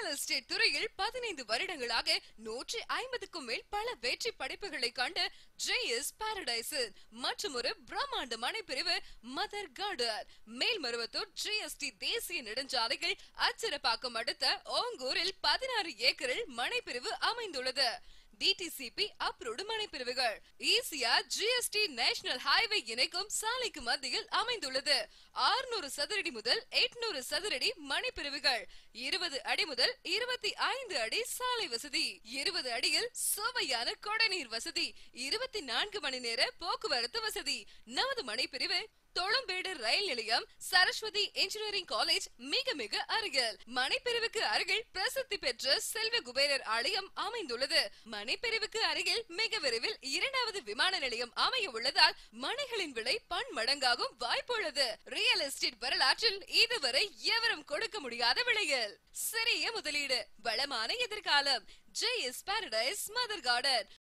real estate துறையில் பதினைந்து வருடங்களாக நூற்றி ஐம்பதுக்கும் மேல் பல வெற்றி படைப்புகளை கண்டு ஜேஎஸ் பாரடைஸ் மற்றும் ஒரு பிரம்மாண்ட மனைப்பிரிவு மதர் கார்டன் மேல்மருவத்தூர் ஜிஎஸ்டி தேசிய நெடுஞ்சாலைகள் அச்சிறப்பாக்கம் அடுத்த ஓங்கூரில் பதினாறு ஏக்கரில் மனைப்பிரிவு அமைந்துள்ளது டிடிசிபி அப்ரூவ்டு மனைப்பிரிவுகள் ஈசியா ஜிஎஸ்டி நேஷனல் ஹைவே இணைக்கும் சாலைக்கு மத்தியில் அமைந்துள்ளது 600 சதுரடி முதல் 800 சதுரடி மனைப்பிரிவுகள் இருபது அடி முதல் இருபத்தி ஐந்து அடி சாலை வசதி இருபது அடியில் சுவையான கொடைநீர் வசதி இருபத்தி நான்கு மணி நேர போக்குவரத்து வசதி நமது மனைப்பிரிவு தொளம்பேடு ரயில் நிலையம் சரஸ்வதி இன்ஜினியரிங் காலேஜ் மிக மிக அருகில் மனைப்பிரிவுக்கு அருகில் பிரசித்தி பெற்ற செல்வ குபேரர் ஆலயம் அமைந்துள்ளது மனைப்பிரிவுக்கு அருகில் மிக விரைவில் இரண்டாவது விமான நிலையம் அமைய உள்ளதால் மனைகளின் விலை பன்மடங்காகும் வாய்ப்புள்ளது ரியல் எஸ்டேட் வரலாற்றில் இதுவரை எவரும் கொடுக்க முடியாத விலையில் சிறிய முதலீடு வளமான எதிர்காலம் ஜேஎஸ் பாரடைஸ் மதர் கார்டன்